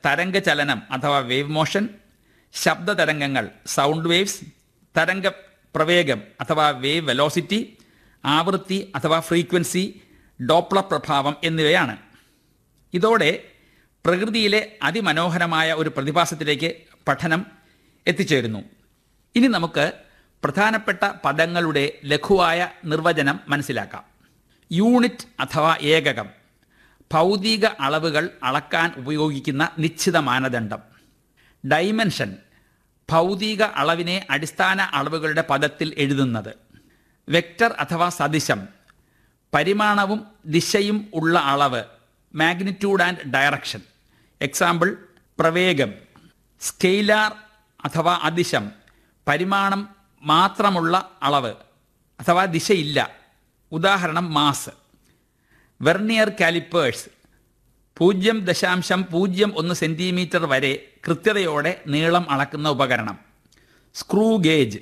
തരംഗ ചലനം അഥവാ വേവ് മോഷൻ ശബ്ദ തരംഗങ്ങൾ സൗണ്ട് വേവ്സ് തരംഗ പ്രവേഗം അഥവാ വേവ് വെലോസിറ്റി ആവൃത്തി അഥവാ ഫ്രീക്വൻസി ഡോപ്ലർ പ്രഭാവം എന്നിവയാണ് ഇതോടെ പ്രകൃതിയിലെ അതിമനോഹരമായ ഒരു പ്രതിഭാസത്തിലേക്ക് പഠനം എത്തിച്ചേരുന്നു ഇനി നമുക്ക് പ്രധാനപ്പെട്ട പദങ്ങളുടെ ലഘുവായ നിർവചനം മനസ്സിലാക്കാം യൂണിറ്റ് അഥവാ ഏകകം ഭൗതിക അളവുകൾ അളക്കാൻ ഉപയോഗിക്കുന്ന നിശ്ചിത മാനദണ്ഡം ഡൈമെൻഷൻ ഭൗതിക അളവിനെ അടിസ്ഥാന അളവുകളുടെ പദത്തിൽ എഴുതുന്നത് വെക്റ്റർ അഥവാ സദിശം പരിമാണവും ദിശയും ഉള്ള അളവ് മാഗ്നിറ്റ്യൂഡ് ആൻഡ് ഡയറക്ഷൻ എക്സാമ്പിൾ പ്രവേഗം സ്കെയിലാർ അഥവാ അതിശം പരിമാണം മാത്രമുള്ള അളവ് അഥവാ ദിശയില്ല ഉദാഹരണം മാസ് വെർണിയർ കാലിപ്പേഴ്സ് പൂജ്യം ദശാംശം പൂജ്യം ഒന്ന് സെൻറ്റിമീറ്റർ വരെ കൃത്യതയോടെ നീളം അളക്കുന്ന ഉപകരണം സ്ക്രൂ ഗേജ്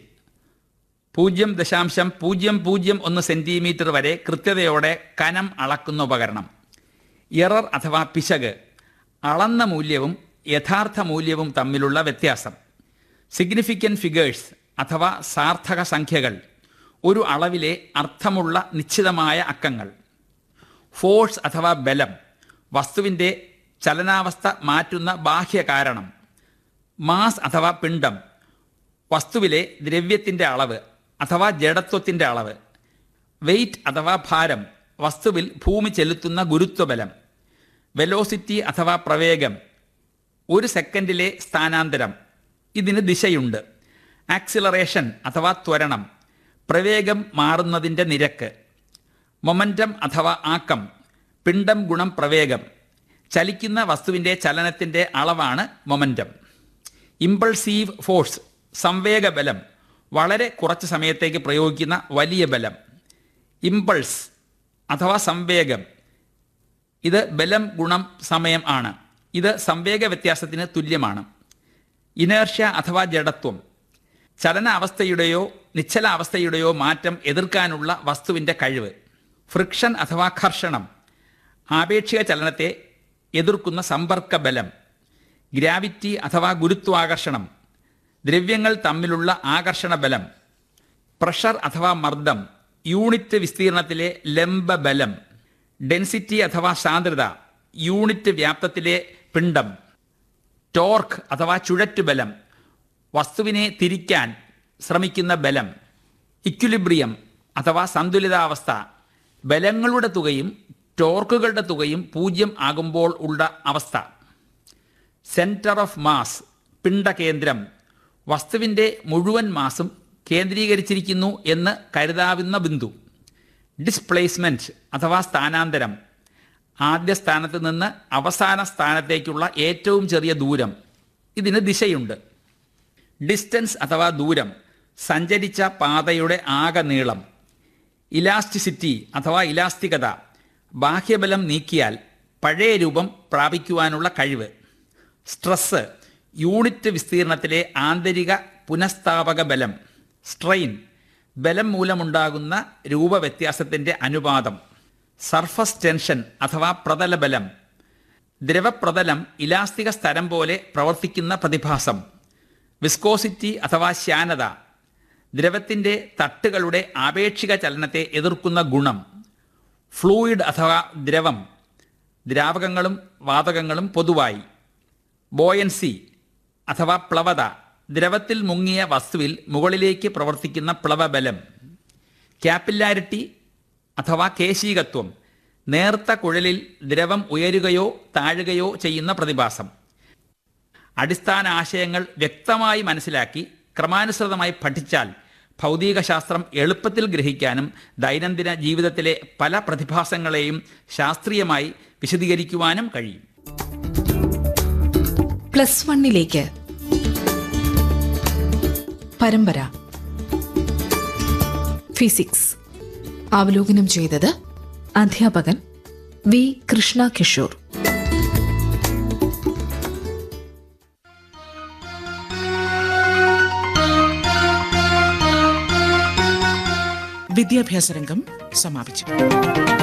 പൂജ്യം ദശാംശം പൂജ്യം പൂജ്യം ഒന്ന് സെൻറ്റിമീറ്റർ വരെ കൃത്യതയോടെ കനം അളക്കുന്ന ഉപകരണം എറർ അഥവാ പിശക് അളന്ന മൂല്യവും യഥാർത്ഥ മൂല്യവും തമ്മിലുള്ള വ്യത്യാസം സിഗ്നിഫിക്കൻറ്റ് ഫിഗേഴ്സ് അഥവാ സാർത്ഥക സംഖ്യകൾ ഒരു അളവിലെ അർത്ഥമുള്ള നിശ്ചിതമായ അക്കങ്ങൾ ഫോഴ്സ് അഥവാ ബലം വസ്തുവിൻ്റെ ചലനാവസ്ഥ മാറ്റുന്ന ബാഹ്യ കാരണം മാസ് അഥവാ പിണ്ഡം വസ്തുവിലെ ദ്രവ്യത്തിൻ്റെ അളവ് അഥവാ ജഡത്വത്തിൻ്റെ അളവ് വെയ്റ്റ് അഥവാ ഭാരം വസ്തുവിൽ ഭൂമി ചെലുത്തുന്ന ഗുരുത്വബലം വെലോസിറ്റി അഥവാ പ്രവേഗം ഒരു സെക്കൻഡിലെ സ്ഥാനാന്തരം ഇതിന് ദിശയുണ്ട് ആക്സിലറേഷൻ അഥവാ ത്വരണം പ്രവേഗം മാറുന്നതിൻ്റെ നിരക്ക് മൊമൻറ്റം അഥവാ ആക്കം പിണ്ഡം ഗുണം പ്രവേഗം ചലിക്കുന്ന വസ്തുവിൻ്റെ ചലനത്തിൻ്റെ അളവാണ് മൊമൻറ്റം ഇമ്പൾസീവ് ഫോഴ്സ് സംവേഗ ബലം വളരെ കുറച്ച് സമയത്തേക്ക് പ്രയോഗിക്കുന്ന വലിയ ബലം ഇമ്പൾസ് അഥവാ സംവേഗം ഇത് ബലം ഗുണം സമയം ആണ് ഇത് സംവേഗ വ്യത്യാസത്തിന് തുല്യമാണ് ഇനേർഷ്യ അഥവാ ജഡത്വം ചലനാവസ്ഥയുടെയോ നിശ്ചലാവസ്ഥയുടെയോ മാറ്റം എതിർക്കാനുള്ള വസ്തുവിൻ്റെ കഴിവ് ഫ്രിക്ഷൻ അഥവാ ഘർഷണം ആപേക്ഷിക ചലനത്തെ എതിർക്കുന്ന സമ്പർക്ക ബലം ഗ്രാവിറ്റി അഥവാ ഗുരുത്വാകർഷണം ദ്രവ്യങ്ങൾ തമ്മിലുള്ള ആകർഷണ ബലം പ്രഷർ അഥവാ മർദ്ദം യൂണിറ്റ് വിസ്തീർണത്തിലെ ലംബ ബലം ഡെൻസിറ്റി അഥവാ സാന്ദ്രത യൂണിറ്റ് വ്യാപ്തത്തിലെ പിണ്ഡം ടോർക്ക് അഥവാ ചുഴറ്റുബലം വസ്തുവിനെ തിരിക്കാൻ ശ്രമിക്കുന്ന ബലം ഇക്വിലിബ്രിയം അഥവാ സന്തുലിതാവസ്ഥ ബലങ്ങളുടെ തുകയും ടോർക്കുകളുടെ തുകയും പൂജ്യം ആകുമ്പോൾ ഉള്ള അവസ്ഥ സെൻറ്റർ ഓഫ് മാസ് പിണ്ഡകേന്ദ്രം വസ്തുവിൻ്റെ മുഴുവൻ മാസും കേന്ദ്രീകരിച്ചിരിക്കുന്നു എന്ന് കരുതാവുന്ന ബിന്ദു ഡിസ്പ്ലേസ്മെൻറ്റ് അഥവാ സ്ഥാനാന്തരം ആദ്യ സ്ഥാനത്ത് നിന്ന് അവസാന സ്ഥാനത്തേക്കുള്ള ഏറ്റവും ചെറിയ ദൂരം ഇതിന് ദിശയുണ്ട് ഡിസ്റ്റൻസ് അഥവാ ദൂരം സഞ്ചരിച്ച പാതയുടെ ആകെ നീളം ഇലാസ്റ്റിസിറ്റി അഥവാ ഇലാസ്തികത ബാഹ്യബലം നീക്കിയാൽ പഴയ രൂപം പ്രാപിക്കുവാനുള്ള കഴിവ് സ്ട്രെസ് യൂണിറ്റ് വിസ്തീർണത്തിലെ ആന്തരിക പുനഃസ്ഥാപക ബലം സ്ട്രെയിൻ ബലം മൂലമുണ്ടാകുന്ന രൂപവ്യത്യാസത്തിൻ്റെ അനുപാതം സർഫസ് ടെൻഷൻ അഥവാ പ്രതലബലം ദ്രവപ്രതലം ഇലാസ്തിക സ്ഥലം പോലെ പ്രവർത്തിക്കുന്ന പ്രതിഭാസം വിസ്കോസിറ്റി അഥവാ ശ്യാനത ദ്രവത്തിൻ്റെ തട്ടുകളുടെ ആപേക്ഷിക ചലനത്തെ എതിർക്കുന്ന ഗുണം ഫ്ലൂയിഡ് അഥവാ ദ്രവം ദ്രാവകങ്ങളും വാതകങ്ങളും പൊതുവായി ബോയൻസി അഥവാ പ്ലവത ദ്രവത്തിൽ മുങ്ങിയ വസ്തുവിൽ മുകളിലേക്ക് പ്രവർത്തിക്കുന്ന പ്ലവബലം ക്യാപ്പില്ലാരിറ്റി അഥവാ കേശീകത്വം നേർത്ത കുഴലിൽ ദ്രവം ഉയരുകയോ താഴുകയോ ചെയ്യുന്ന പ്രതിഭാസം അടിസ്ഥാന ആശയങ്ങൾ വ്യക്തമായി മനസ്സിലാക്കി ക്രമാനുസൃതമായി പഠിച്ചാൽ ഭൗതികശാസ്ത്രം എളുപ്പത്തിൽ ഗ്രഹിക്കാനും ദൈനംദിന ജീവിതത്തിലെ പല പ്രതിഭാസങ്ങളെയും ശാസ്ത്രീയമായി വിശദീകരിക്കുവാനും കഴിയും പ്ലസ് വണ്ണിലേക്ക് പരമ്പര ഫിസിക്സ് അവലോകനം ചെയ്തത് അധ്യാപകൻ വി കൃഷ്ണ കിഷോർ വിദ്യാഭ്യാസ രംഗം സമാപിച്ചു